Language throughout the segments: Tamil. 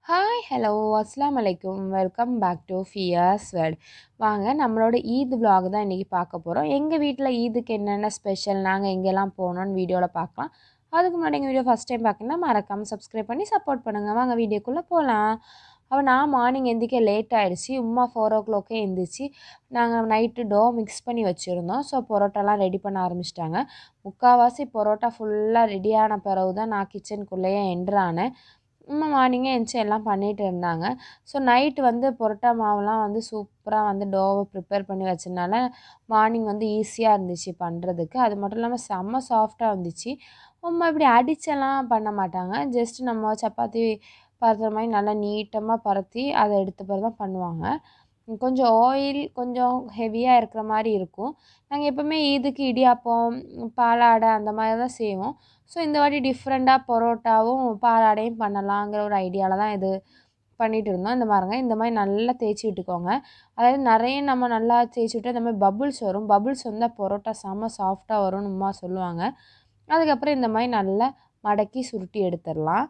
ஹாய் ஹலோ அஸ்ஸலாமு அலைக்கும் welcome back to Fiyas world வாங்க நம்மளோட ஈத் vlog தான் இன்றைக்கி பார்க்க போகிறோம் எங்கள் வீட்டில் ஈதுக்கு என்னென்ன ஸ்பெஷல் நாங்கள் எங்கெல்லாம் போனோம்னு வீடியோவில் பார்க்கலாம் அதுக்கு முன்னாடி எங்கள் வீடியோ ஃபஸ்ட் டைம் பார்க்கணுன்னா மறக்காமல் சப்ஸ்கிரைப் பண்ணி சப்போர்ட் பண்ணுங்கள் வாங்க வீடியோக்குள்ளே போகலாம் அப்போ நான் மார்னிங் எந்திரிக்க லேட் ஆகிடுச்சி உமா ஃபோர் ஓ கிளாக்கே எந்திரிச்சு நாங்கள் நைட்டு டோ மிக்ஸ் பண்ணி வச்சுருந்தோம் ஸோ பரோட்டாலாம் ரெடி பண்ண ஆரம்பிச்சிட்டாங்க முக்கால்வாசி பரோட்டா ஃபுல்லாக ரெடியான பிறகு தான் நான் கிச்சனுக்குள்ளேயே என்ட்ரானேன் அம்மா மார்னிங்கே எழுந்துச்சி எல்லாம் பண்ணிகிட்டு இருந்தாங்க ஸோ நைட்டு வந்து பரோட்டா மாவுலாம் வந்து சூப்பராக வந்து டோவை ப்ரிப்பேர் பண்ணி வச்சதுனால மார்னிங் வந்து ஈஸியாக இருந்துச்சு பண்ணுறதுக்கு அது மட்டும் இல்லாமல் செம்ம சாஃப்டாக இருந்துச்சு அம்மா இப்படி அடிச்செல்லாம் பண்ண மாட்டாங்க ஜஸ்ட் நம்ம சப்பாத்தி பரத்துற மாதிரி நல்லா நீட்டமாக பரத்தி அதை எடுத்த பிறகு தான் பண்ணுவாங்க கொஞ்சம் ஆயில் கொஞ்சம் ஹெவியாக இருக்கிற மாதிரி இருக்கும் நாங்கள் எப்போவுமே ஈதுக்கு இடியாப்பம் பாலாடை அந்த மாதிரி தான் செய்வோம் ஸோ இந்த வாட்டி டிஃப்ரெண்ட்டாக பரோட்டாவும் பாலாடையும் பண்ணலாங்கிற ஒரு ஐடியாவில் தான் இது பண்ணிகிட்டு இருந்தோம் இந்த மாதிரிங்க இந்த மாதிரி நல்லா தேய்ச்சி விட்டுக்கோங்க அதாவது நிறைய நம்ம நல்லா தேய்ச்சி விட்டு இந்த மாதிரி பபுள்ஸ் வரும் பபுள்ஸ் வந்தால் பரோட்டா செம்ம சாஃப்டாக வரும்னு உமா சொல்லுவாங்க அதுக்கப்புறம் இந்த மாதிரி நல்லா மடக்கி சுருட்டி எடுத்துடலாம்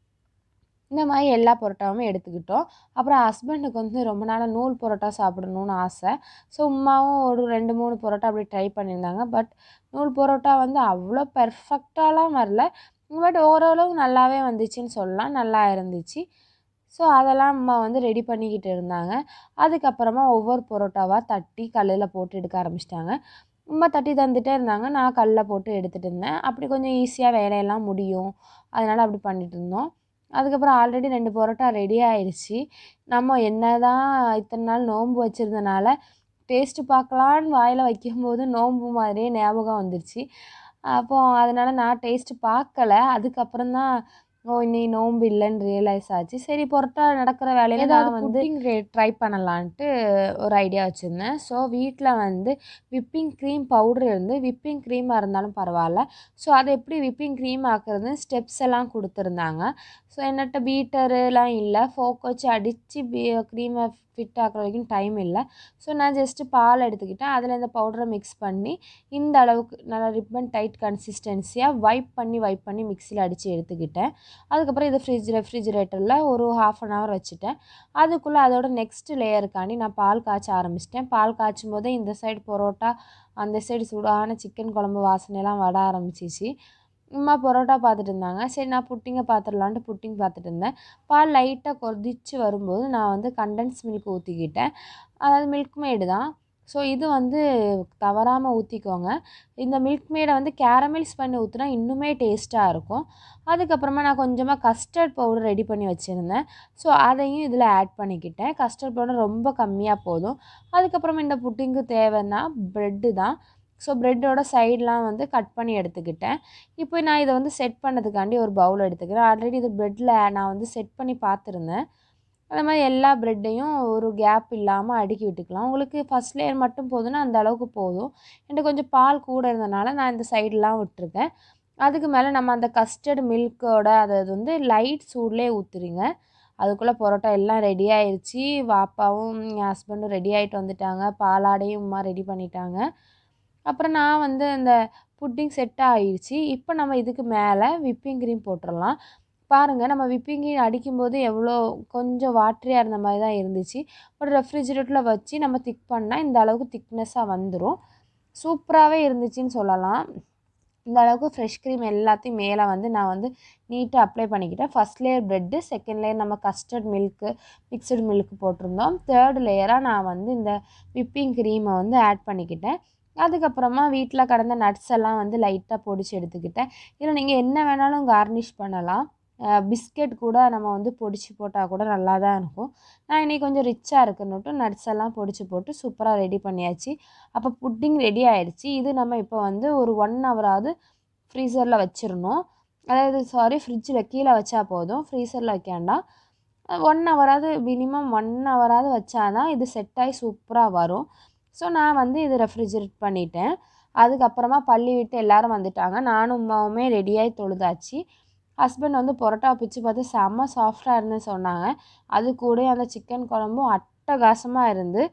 இந்த மாதிரி எல்லா பரோட்டாவும் எடுத்துக்கிட்டோம் அப்புறம் ஹஸ்பண்டுக்கு வந்து ரொம்ப நாளாக நூல் பரோட்டா சாப்பிடணும்னு ஆசை ஸோ உமாவும் ஒரு ரெண்டு மூணு பரோட்டா அப்படி ட்ரை பண்ணியிருந்தாங்க பட் நூல் பரோட்டா வந்து அவ்வளோ பெர்ஃபெக்டாலாம் வரல பட் ஓரளவு நல்லாவே வந்துச்சுன்னு சொல்லலாம் நல்லா இருந்துச்சு ஸோ அதெல்லாம் அம்மா வந்து ரெடி பண்ணிக்கிட்டு இருந்தாங்க அதுக்கப்புறமா ஒவ்வொரு பரோட்டாவாக தட்டி கல்லில் போட்டு எடுக்க ஆரம்பிச்சிட்டாங்க அம்மா தட்டி தந்துட்டே இருந்தாங்க நான் கல்லில் போட்டு எடுத்துகிட்டு இருந்தேன் அப்படி கொஞ்சம் ஈஸியாக வேலையெல்லாம் முடியும் அதனால் அப்படி பண்ணிட்டு இருந்தோம் அதுக்கப்புறம் ஆல்ரெடி ரெண்டு பரோட்டா ரெடி ஆயிடுச்சு நம்ம என்ன தான் இத்தனை நாள் நோன்பு வச்சுருந்தனால டேஸ்ட்டு பார்க்கலான்னு வாயில் வைக்கும்போது நோன்பு மாதிரியே ஞாபகம் வந்துருச்சு அப்போ அதனால் நான் டேஸ்ட்டு பார்க்கல அதுக்கப்புறம் தான் ஓ இன்னைக்கு நோன்பு இல்லைன்னு ரியலைஸ் ஆச்சு சரி பொரோட்டா நடக்கிற வேலையில நான் வந்து ட்ரை பண்ணலான்ட்டு ஒரு ஐடியா வச்சுருந்தேன் ஸோ வீட்டில் வந்து விப்பிங் க்ரீம் பவுடர் இருந்து விப்பிங் க்ரீமாக இருந்தாலும் பரவாயில்ல ஸோ அதை எப்படி விப்பிங் க்ரீம் ஆக்குறது ஸ்டெப்ஸ் எல்லாம் கொடுத்துருந்தாங்க ஸோ என்னட்ட பீட்டருலாம் இல்லை ஃபோக் வச்சு அடித்து பீ க்ரீமை ஃபிட் ஆக்குற வரைக்கும் டைம் இல்லை ஸோ நான் ஜஸ்ட்டு பால் எடுத்துக்கிட்டேன் அதில் இந்த பவுடரை மிக்ஸ் பண்ணி இந்த அளவுக்கு நல்லா ரிப்பன் டைட் கன்சிஸ்டன்சியாக வைப் பண்ணி வைப் பண்ணி மிக்சியில் அடித்து எடுத்துக்கிட்டேன் அதுக்கப்புறம் இது ஃப்ரிட்ஜ் ரெஃப்ரிஜிரேட்டரில் ஒரு ஹாஃப் அன் ஹவர் வச்சுட்டேன் அதுக்குள்ளே அதோட நெக்ஸ்ட் லேயருக்காண்டி நான் பால் காய்ச்ச ஆரம்பிச்சிட்டேன் பால் காய்ச்சும் போதே இந்த சைடு பரோட்டா அந்த சைடு சூடான சிக்கன் குழம்பு வாசனையெல்லாம் வட ஆரம்பிச்சிச்சு அம்மா பரோட்டா பார்த்துட்டு இருந்தாங்க சரி நான் புட்டிங்கை பார்த்துடலான்ட்டு புட்டிங் பார்த்துட்டு இருந்தேன் பால் லைட்டாக கொதிச்சு வரும்போது நான் வந்து கண்டென்ஸ் மில்க் ஊற்றிக்கிட்டேன் அதாவது மில்க் மேடு தான் ஸோ இது வந்து தவறாமல் ஊற்றிக்கோங்க இந்த மில்க் மேடை வந்து கேரமெல்ஸ் பண்ணி ஊற்றினா இன்னுமே டேஸ்ட்டாக இருக்கும் அதுக்கப்புறமா நான் கொஞ்சமாக கஸ்டர்ட் பவுடர் ரெடி பண்ணி வச்சுருந்தேன் ஸோ அதையும் இதில் ஆட் பண்ணிக்கிட்டேன் கஸ்டர்ட் பவுடர் ரொம்ப கம்மியாக போதும் அதுக்கப்புறமா இந்த புட்டிங்க்கு தேவைன்னா ப்ரெட்டு தான் ஸோ ப்ரெட்டோட சைட்லாம் வந்து கட் பண்ணி எடுத்துக்கிட்டேன் இப்போ நான் இதை வந்து செட் பண்ணதுக்காண்டி ஒரு பவுல் எடுத்துக்கிறேன் ஆல்ரெடி இது ப்ரெட்டில் நான் வந்து செட் பண்ணி பார்த்துருந்தேன் அந்த மாதிரி எல்லா ப்ரெட்டையும் ஒரு கேப் இல்லாமல் அடுக்கி விட்டுக்கலாம் உங்களுக்கு ஃபஸ்ட் லேயர் மட்டும் போதுன்னா அந்த அளவுக்கு போதும் என்கிட்ட கொஞ்சம் பால் கூட இருந்தனால நான் இந்த சைடெலாம் விட்டுருக்கேன் அதுக்கு மேலே நம்ம அந்த கஸ்டர்டு மில்கோட அதை வந்து லைட் சூட்லேயே ஊற்றுறீங்க அதுக்குள்ளே பரோட்டா எல்லாம் ரெடி ஆயிடுச்சு வாப்பாவும் என் ஹஸ்பண்டும் ரெடி ஆகிட்டு வந்துட்டாங்க பாலாடையும் உமா ரெடி பண்ணிட்டாங்க அப்புறம் நான் வந்து இந்த புட்டிங் செட் ஆகிடுச்சு இப்போ நம்ம இதுக்கு மேலே விப்பிங் க்ரீம் போட்டுடலாம் பாருங்கள் நம்ம விப்பிங் க்ரீம் அடிக்கும்போது எவ்வளோ கொஞ்சம் வாட்டரியாக இருந்த மாதிரி தான் இருந்துச்சு ஒரு ரெஃப்ரிஜிரேட்டரில் வச்சு நம்ம திக் பண்ணால் இந்த அளவுக்கு திக்னஸாக வந்துடும் சூப்பராகவே இருந்துச்சுன்னு சொல்லலாம் இந்த அளவுக்கு ஃப்ரெஷ் க்ரீம் எல்லாத்தையும் மேலே வந்து நான் வந்து நீட்டாக அப்ளை பண்ணிக்கிட்டேன் first layer bread second layer நம்ம கஸ்டர்ட் மில்க்கு மிக்சடு மில்க் போட்டிருந்தோம் தேர்ட் லேயராக நான் வந்து இந்த விப்பிங் க்ரீமை வந்து ஆட் பண்ணிக்கிட்டேன் அதுக்கப்புறமா வீட்டில் கடந்த நட்ஸ் எல்லாம் வந்து லைட்டாக பொடிச்சு எடுத்துக்கிட்டேன் இதில் நீங்கள் என்ன வேணாலும் கார்னிஷ் பண்ணலாம் பிஸ்கெட் கூட நம்ம வந்து பொடிச்சு போட்டால் கூட நல்லா தான் இருக்கும் நான் இன்றைக்கி கொஞ்சம் ரிச்சாக இருக்குன்னுட்டு நட்ஸ் எல்லாம் பொடிச்சு போட்டு சூப்பராக ரெடி பண்ணியாச்சு அப்போ புட்டிங் ரெடி ஆயிடுச்சு இது நம்ம இப்போ வந்து ஒரு ஒன் ஹவராவது ஃப்ரீசரில் வச்சிடணும் அதாவது சாரி ஃப்ரிட்ஜில் கீழே வச்சா போதும் ஃப்ரீசரில் வைக்க வேண்டாம் ஒன் ஹவராவது மினிமம் ஒன் ஹவராவது வச்சாதான் இது செட் ஆகி சூப்பராக வரும் ஸோ நான் வந்து இது ரெஃப்ரிஜரேட் பண்ணிட்டேன் அதுக்கப்புறமா பள்ளி விட்டு எல்லோரும் வந்துட்டாங்க நானும் உமாவுமே ரெடியாகி தொழுதாச்சு ஹஸ்பண்ட் வந்து பரோட்டா பிச்சு பார்த்து செம்ம சாஃப்டாக இருந்துன்னு சொன்னாங்க அது கூட அந்த சிக்கன் குழம்பும் அட்டகாசமாக இருந்து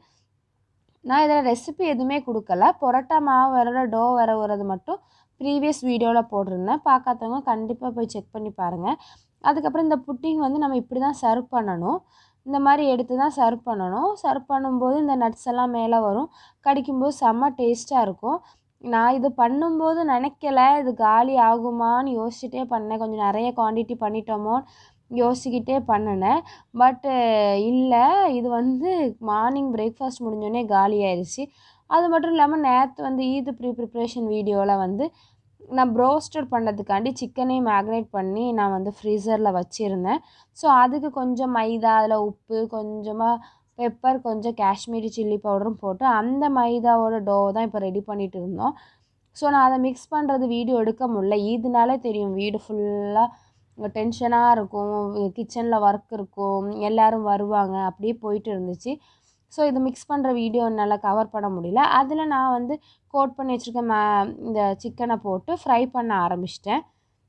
நான் இதில் ரெசிபி எதுவுமே கொடுக்கல பரோட்டா மாவு வர டோ வர வரது மட்டும் ப்ரீவியஸ் வீடியோவில் போட்டிருந்தேன் பார்க்காதவங்க கண்டிப்பாக போய் செக் பண்ணி பாருங்கள் அதுக்கப்புறம் இந்த புட்டிங் வந்து நம்ம இப்படி தான் சர்வ் பண்ணணும் இந்த மாதிரி எடுத்து தான் சர்வ் பண்ணணும் சர்வ் பண்ணும்போது இந்த நட்ஸ் எல்லாம் மேலே வரும் கடிக்கும்போது செம்ம டேஸ்ட்டாக இருக்கும் நான் இது பண்ணும்போது நினைக்கல இது காலி ஆகுமான்னு யோசிச்சுட்டே பண்ணேன் கொஞ்சம் நிறைய குவான்டிட்டி பண்ணிட்டோமோ யோசிக்கிட்டே பண்ணினேன் பட்டு இல்லை இது வந்து மார்னிங் பிரேக்ஃபாஸ்ட் முடிஞ்சோடனே காலி ஆயிடுச்சு அது மட்டும் இல்லாமல் நேற்று வந்து ஈது ப்ரீ ப்ரிப்ரேஷன் வீடியோவில் வந்து நான் ப்ரோஸ்டர் பண்ணுறதுக்காண்டி சிக்கனையும் மேக்னேட் பண்ணி நான் வந்து ஃப்ரீசரில் வச்சுருந்தேன் ஸோ அதுக்கு கொஞ்சம் மைதா அதில் உப்பு கொஞ்சமாக பெப்பர் கொஞ்சம் காஷ்மீரி சில்லி பவுடரும் போட்டு அந்த மைதாவோட டோ தான் இப்போ ரெடி பண்ணிகிட்டு இருந்தோம் ஸோ நான் அதை மிக்ஸ் பண்ணுறது வீடியோ எடுக்க முடியல ஈதுனாலே தெரியும் வீடு ஃபுல்லாக டென்ஷனாக இருக்கும் கிச்சனில் ஒர்க் இருக்கும் எல்லோரும் வருவாங்க அப்படியே போயிட்டு இருந்துச்சு ஸோ இது மிக்ஸ் பண்ணுற வீடியோ என்னால் கவர் பண்ண முடியல அதில் நான் வந்து கோட் பண்ணி வச்சுருக்க மே இந்த சிக்கனை போட்டு ஃப்ரை பண்ண ஆரம்பிச்சிட்டேன்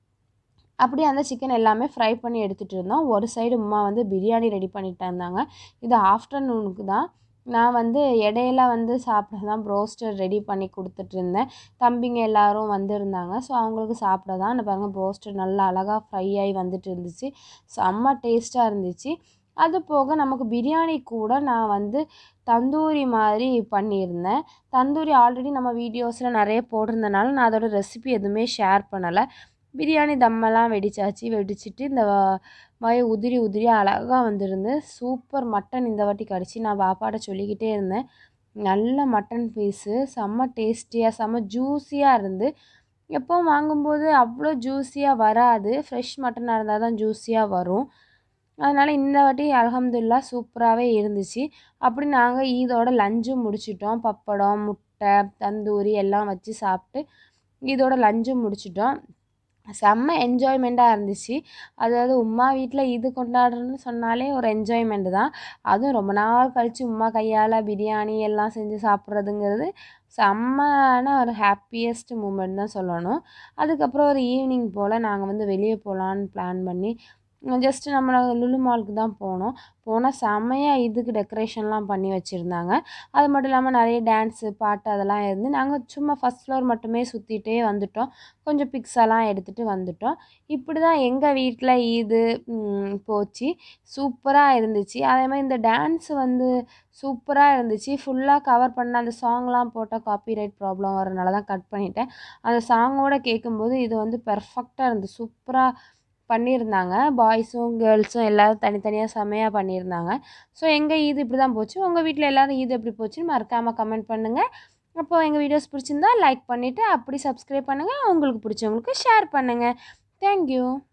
அப்படியே அந்த சிக்கன் எல்லாமே ஃப்ரை பண்ணி எடுத்துகிட்டு இருந்தோம் ஒரு சைடு உமா வந்து பிரியாணி ரெடி பண்ணிட்டு இருந்தாங்க இது ஆஃப்டர்நூனுக்கு தான் நான் வந்து இடையில வந்து சாப்பிட தான் ப்ரோஸ்டர் ரெடி பண்ணி கொடுத்துட்டு இருந்தேன் தம்பிங்க எல்லாரும் வந்திருந்தாங்க ஸோ அவங்களுக்கு சாப்பிட தான் இந்த பாருங்கள் ப்ரோஸ்டர் நல்லா அழகாக ஃப்ரை ஆகி வந்துட்டு இருந்துச்சு செம்ம டேஸ்ட்டாக இருந்துச்சு அது போக நமக்கு பிரியாணி கூட நான் வந்து தந்தூரி மாதிரி பண்ணியிருந்தேன் தந்தூரி ஆல்ரெடி நம்ம வீடியோஸில் நிறைய போட்டிருந்தனால நான் அதோட ரெசிபி எதுவுமே ஷேர் பண்ணலை பிரியாணி தம்மெல்லாம் வெடிச்சாச்சு வெடிச்சிட்டு இந்த மாதிரி உதிரி உதிரியாக அழகாக வந்திருந்து சூப்பர் மட்டன் இந்த வாட்டி கடிச்சு நான் பாப்பாட்ட சொல்லிக்கிட்டே இருந்தேன் நல்ல மட்டன் பீஸு செம்ம டேஸ்டியாக செம்ம ஜூஸியாக இருந்து எப்போவும் வாங்கும்போது அவ்வளோ ஜூஸியாக வராது ஃப்ரெஷ் மட்டனாக இருந்தால் தான் ஜூஸியாக வரும் அதனால் இந்த வாட்டி அலமதுல்லா சூப்பராகவே இருந்துச்சு அப்படி நாங்கள் ஈதோட லஞ்சும் முடிச்சிட்டோம் பப்படம் முட்டை தந்தூரி எல்லாம் வச்சு சாப்பிட்டு இதோட லஞ்சும் முடிச்சிட்டோம் செம்ம என்ஜாய்மெண்ட்டாக இருந்துச்சு அதாவது உமா வீட்டில் இது கொண்டாடுறேன்னு சொன்னாலே ஒரு என்ஜாய்மெண்ட்டு தான் அதுவும் ரொம்ப நாள் கழித்து உமா கையால் பிரியாணி எல்லாம் செஞ்சு சாப்பிட்றதுங்கிறது செம்மன ஒரு ஹாப்பியஸ்ட் மூமெண்ட் தான் சொல்லணும் அதுக்கப்புறம் ஒரு ஈவினிங் போல் நாங்கள் வந்து வெளியே போகலான்னு பிளான் பண்ணி ஜஸ்ட்டு நம்மளை லுலு மாலுக்கு தான் போனோம் போனால் செம்மையாக இதுக்கு டெக்கரேஷன்லாம் பண்ணி வச்சுருந்தாங்க அது மட்டும் இல்லாமல் நிறைய டான்ஸு பாட்டு அதெல்லாம் இருந்து நாங்கள் சும்மா ஃபஸ்ட் ஃப்ளோர் மட்டுமே சுற்றிட்டே வந்துட்டோம் கொஞ்சம் பிக்ஸெல்லாம் எடுத்துகிட்டு வந்துட்டோம் இப்படி தான் எங்கள் வீட்டில் இது போச்சு சூப்பராக இருந்துச்சு அதே மாதிரி இந்த டான்ஸ் வந்து சூப்பராக இருந்துச்சு ஃபுல்லாக கவர் பண்ண அந்த சாங்லாம் போட்டால் காப்பிரைட் ப்ராப்ளம் வரனால தான் கட் பண்ணிட்டேன் அந்த சாங்கோட கேட்கும்போது இது வந்து பெர்ஃபெக்டாக இருந்துச்சு சூப்பராக பண்ணியிருந்தாங்க பாய்ஸும் கேர்ள்ஸும் எல்லோரும் தனித்தனியாக செமையாக பண்ணியிருந்தாங்க ஸோ எங்கள் ஈது இப்படி தான் போச்சு உங்கள் வீட்டில் எல்லோரும் ஈது எப்படி போச்சுன்னு மறக்காமல் கமெண்ட் பண்ணுங்கள் அப்போது எங்கள் வீடியோஸ் பிடிச்சிருந்தா லைக் பண்ணிவிட்டு அப்படி சப்ஸ்கிரைப் பண்ணுங்கள் உங்களுக்கு பிடிச்சவங்களுக்கு ஷேர் பண்ணுங்கள் தேங்க்யூ